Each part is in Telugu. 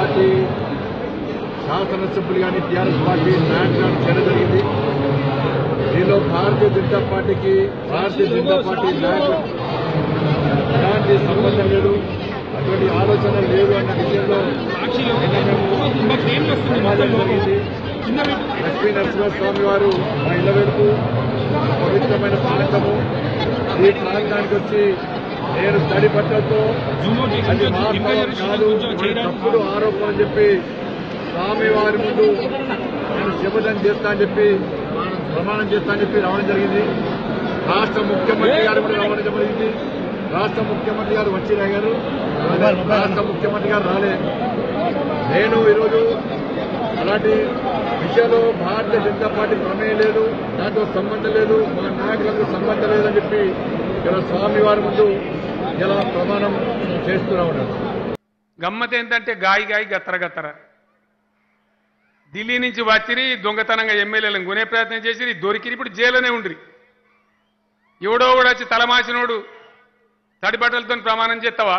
పార్టీ శాసనసభ్యులు కానీ టీఆర్ఎస్ పార్టీ నాయకులను చేయడం జరిగింది దీనిలో భారతీయ జనతా పార్టీకి భారతీయ జనతా పార్టీ నాయకులు ఎలాంటి సంబంధం లేదు అటువంటి ఆలోచన లేదు అన్న విషయంలో నిన్న మేము సమాజం జరిగింది లక్ష్మీ నరసింహస్వామి వారు మా ఇళ్ల వరకు పవిత్రమైన ప్రాంతము ఈ ప్రాంతానికి వచ్చి నేను తడి బట్టలతో అది వాస్తవం కాదు ఇది తప్పుడు ఆరోపణ అని చెప్పి స్వామి వారి ముందు నేను శపథం చేస్తా అని చెప్పి ప్రమాణం చేస్తా అని చెప్పి రావడం జరిగింది రాష్ట్ర ముఖ్యమంత్రి గారు కూడా రావడం జరిగింది రాష్ట్ర ముఖ్యమంత్రి గారు వచ్చి గారు రాష్ట్ర ముఖ్యమంత్రి గారు రాలే నేను ఈరోజు అలాంటి విషయంలో భారతీయ జనతా పార్టీ ప్రమేయం లేదు దాంతో సంబంధం లేదు మా నాయకులకు సంబంధం లేదని చెప్పి ఇలా స్వామి వారి ముందు ఇలా ప్రమాణం చేస్తూనే ఉన్నారు గమ్మత్ ఏంటంటే గాయి గాయి గత్తర గత్తర ఢిల్లీ నుంచి వచ్చిరి దొంగతనంగా ఎమ్మెల్యేలను కొనే ప్రయత్నం చేసిరి దొరికిరి ఇప్పుడు జైల్లోనే ఉండ్రి ఎవడో కూడా వచ్చి తలమాసినోడు తడి బట్టలతో ప్రమాణం చేస్తావా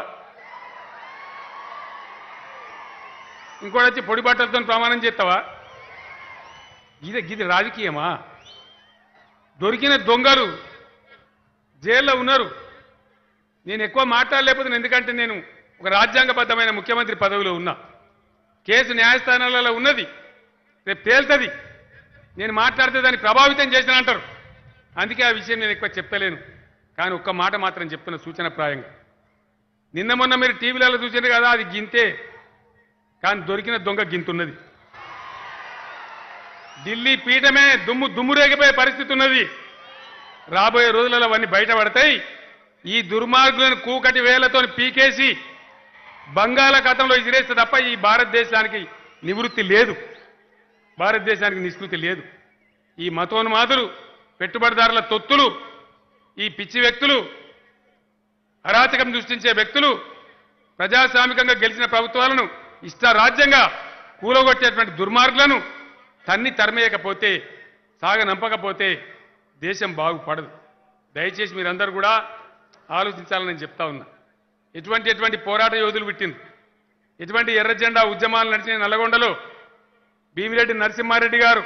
ఇంకోటి వచ్చి పొడి బట్టలతో ప్రమాణం చేస్తావా ఇది గిది రాజకీయమా దొరికిన దొంగలు జైల్లో ఉన్నారు నేను ఎక్కువ మాట్లాడలేకపోతున్నాను ఎందుకంటే నేను ఒక రాజ్యాంగబద్ధమైన ముఖ్యమంత్రి పదవిలో ఉన్నా కేసు న్యాయస్థానాలలో ఉన్నది రేపు తేల్తుంది నేను మాట్లాడితే దాన్ని ప్రభావితం చేసిన అంటారు అందుకే ఆ విషయం నేను ఎక్కువ చెప్తలేను కానీ ఒక్క మాట మాత్రం చెప్తున్న సూచన ప్రాయంగా నిన్న మొన్న మీరు టీవీలలో చూసారు కదా అది గింతే కానీ దొరికిన దొంగ గింతున్నది ఢిల్లీ పీఠమే దుమ్ము దుమ్మురేగిపోయే పరిస్థితి ఉన్నది రాబోయే రోజులలో అవన్నీ బయటపడతాయి ఈ దుర్మార్గులను కూకటి వేలతో పీకేసి బంగాళాఖాతంలో ఇసిరేస్తే తప్ప ఈ భారతదేశానికి నివృత్తి లేదు భారతదేశానికి నిష్కృతి లేదు ఈ మతోన్మాదులు పెట్టుబడిదారుల తొత్తులు ఈ పిచ్చి వ్యక్తులు అరాచకం సృష్టించే వ్యక్తులు ప్రజాస్వామికంగా గెలిచిన ప్రభుత్వాలను ఇష్టారాజ్యంగా కూలగొట్టేటువంటి దుర్మార్గులను తన్ని తరిమేయకపోతే సాగనంపకపోతే దేశం బాగుపడదు దయచేసి మీరందరూ కూడా ఆలోచించాలని నేను చెప్తా ఉన్నా ఎటువంటి ఎటువంటి పోరాట యోధులు పుట్టింది ఎటువంటి ఎర్ర జెండా ఉద్యమాలు నడిచిన నల్లగొండలో భీమిరెడ్డి నరసింహారెడ్డి గారు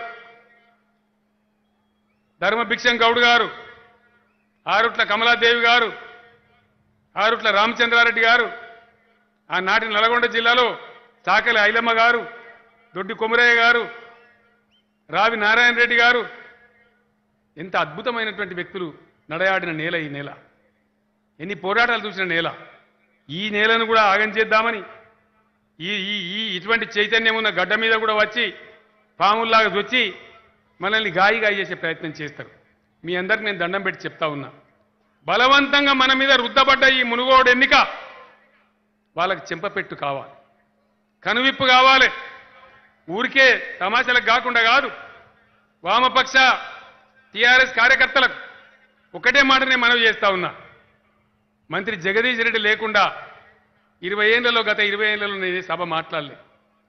ధర్మభిక్షం గౌడ్ గారు ఆరుట్ల కమలాదేవి గారు ఆరుట్ల రామచంద్రారెడ్డి గారు ఆనాటి నల్గొండ జిల్లాలో చాకలి ఐలమ్మ గారు దొడ్డి కొమరయ్య గారు రావి నారాయణ రెడ్డి గారు ఎంత అద్భుతమైనటువంటి వ్యక్తులు నడయాడిన నేల ఈ నేల ఎన్ని పోరాటాలు చూసిన నేల ఈ నేలను కూడా ఆగం చేద్దామని ఈ ఈ ఈ ఇటువంటి చైతన్యం ఉన్న గడ్డ మీద కూడా వచ్చి పాముల్లాగా వచ్చి మనల్ని గాయి గాయి చేసే ప్రయత్నం చేస్తారు మీ అందరికి నేను దండం పెట్టి చెప్తా ఉన్నా బలవంతంగా మన మీద రుద్దబడ్డ ఈ మునుగోడు ఎన్నిక వాళ్ళకి చెంపపెట్టు కావాలి కనువిప్పు కావాలి ఊరికే తమాషాలకు కాకుండా కాదు వామపక్ష టీఆర్ఎస్ కార్యకర్తలకు ఒకటే మాట నేను మనవి చేస్తా ఉన్నా మంత్రి జగదీష్ రెడ్డి లేకుండా ఇరవై ఏళ్లలో గత ఇరవై ఏళ్లలో నేను ఈ సభ మాట్లాడలే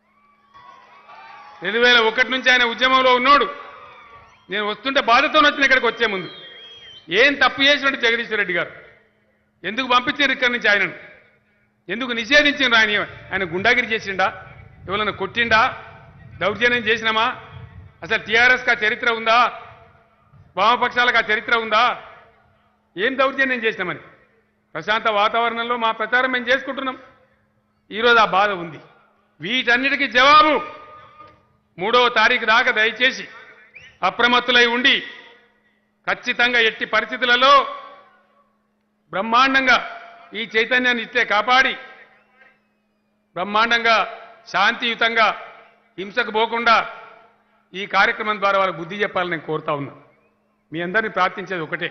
రెండు వేల ఒకటి నుంచి ఆయన ఉద్యమంలో ఉన్నాడు నేను వస్తుంటే బాధతో వచ్చిన ఇక్కడికి వచ్చే ముందు ఏం తప్పు చేసినట్టు జగదీశ్వర రెడ్డి గారు ఎందుకు పంపించారు ఇక్కడి నుంచి ఆయనను ఎందుకు నిషేధించిండ్రు ఆయన ఆయన గుండాగిరి చేసిండా ఎవరైనా కొట్టిండా దౌర్జన్యం చేసినామా అసలు టీఆర్ఎస్కి ఆ చరిత్ర ఉందా వామపక్షాలకు ఆ చరిత్ర ఉందా ఏం దౌర్జన్యం చేసినామని ప్రశాంత వాతావరణంలో మా ప్రచారం మేము చేసుకుంటున్నాం ఈరోజు ఆ బాధ ఉంది వీటన్నిటికీ జవాబు మూడవ తారీఖు దాకా దయచేసి అప్రమత్తులై ఉండి ఖచ్చితంగా ఎట్టి పరిస్థితులలో బ్రహ్మాండంగా ఈ చైతన్యాన్ని ఇట్లే కాపాడి బ్రహ్మాండంగా శాంతియుతంగా హింసకు పోకుండా ఈ కార్యక్రమం ద్వారా వాళ్ళకి బుద్ధి చెప్పాలని నేను కోరుతా ఉన్నా మీ అందరినీ ప్రార్థించేది ఒకటే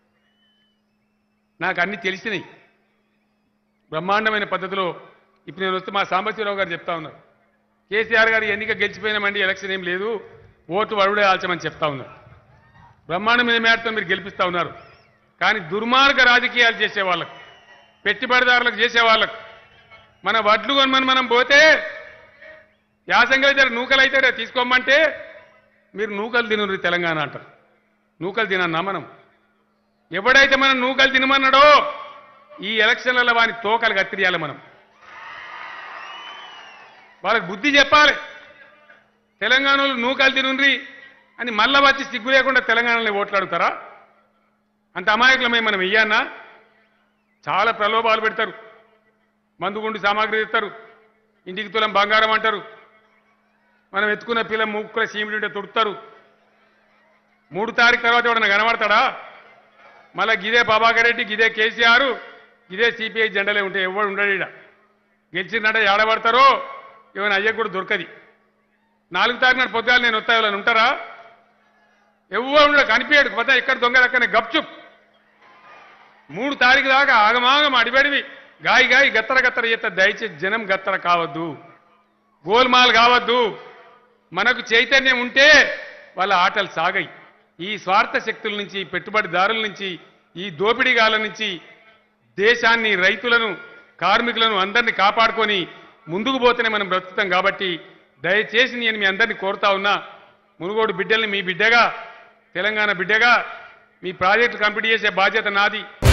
నాకు అన్ని తెలిసినాయి బ్రహ్మాండమైన పద్ధతిలో ఇప్పుడు నేను వస్తే మా సాంబశివరావు గారు చెప్తా ఉన్నారు కేసీఆర్ గారు ఎన్నిక గెలిచిపోయినామండి ఎలక్షన్ ఏం లేదు ఓటు వరుడే ఆల్చమని చెప్తా ఉన్నారు బ్రహ్మాండమైన మేరతో మీరు గెలిపిస్తా ఉన్నారు కానీ దుర్మార్గ రాజకీయాలు చేసే వాళ్ళకు పెట్టుబడిదారులకు చేసే వాళ్ళకు మన వడ్లు కొనమని మనం పోతే యాసంగా అయితే నూకలు అయితే రేపు తీసుకోమంటే మీరు నూకలు తినరు తెలంగాణ అంటారు నూకలు తినన్నా మనం ఎవడైతే మనం నూకలు తినమన్నాడో ఈ ఎలక్షన్లలో వాని తోకలు కత్తిరియాలి మనం వాళ్ళకి బుద్ధి చెప్పాలి తెలంగాణలో నూకలు తినుండ్రి అని మళ్ళా వచ్చి సిగ్గు లేకుండా తెలంగాణలో ఓట్లాడుతారా అంత అమాయకులమై మనం వెయ్యాన్నా చాలా ప్రలోభాలు పెడతారు మందుగుండు సామాగ్రి ఇస్తారు ఇంటికి తులం బంగారం అంటారు మనం ఎత్తుకున్న పిల్ల ముక్కుల సీమిడి ఉంటే తుడుతారు మూడు తారీఖు తర్వాత ఎవడన్నా కనబడతాడా మళ్ళా గిదే ప్రభాకర్ రెడ్డి గిదే కేసీఆర్ గిదే సిపిఐ జెండలే ఉంటే ఎవడు ఉండడు ఈడ గెలిచిందంటే ఏడబడతారో ఏమైనా అయ్యకు కూడా దొరకది నాలుగు తారీఖు నాడు పొద్దుగాలు నేను వస్తా ఎవరైనా ఉంటారా ఎవరు ఉండడు కనిపించాడు పోతే ఎక్కడ దొంగ దక్కనే గప్చుప్ మూడు తారీఖు దాకా ఆగమాగం అడిబడివి గాయి గాయి గత్తర గత్తర చేత దయచేసి జనం గత్తర కావద్దు గోల్మాల్ కావద్దు మనకు చైతన్యం ఉంటే వాళ్ళ ఆటలు సాగాయి ఈ స్వార్థ శక్తుల నుంచి పెట్టుబడిదారుల నుంచి ఈ దోపిడీగాల నుంచి దేశాన్ని రైతులను కార్మికులను అందరినీ కాపాడుకొని ముందుకు పోతేనే మనం బ్రతుకుతాం కాబట్టి దయచేసి నేను మీ అందరినీ కోరుతా ఉన్నా మునుగోడు బిడ్డల్ని మీ బిడ్డగా తెలంగాణ బిడ్డగా మీ ప్రాజెక్టులు కంప్లీట్ చేసే బాధ్యత నాది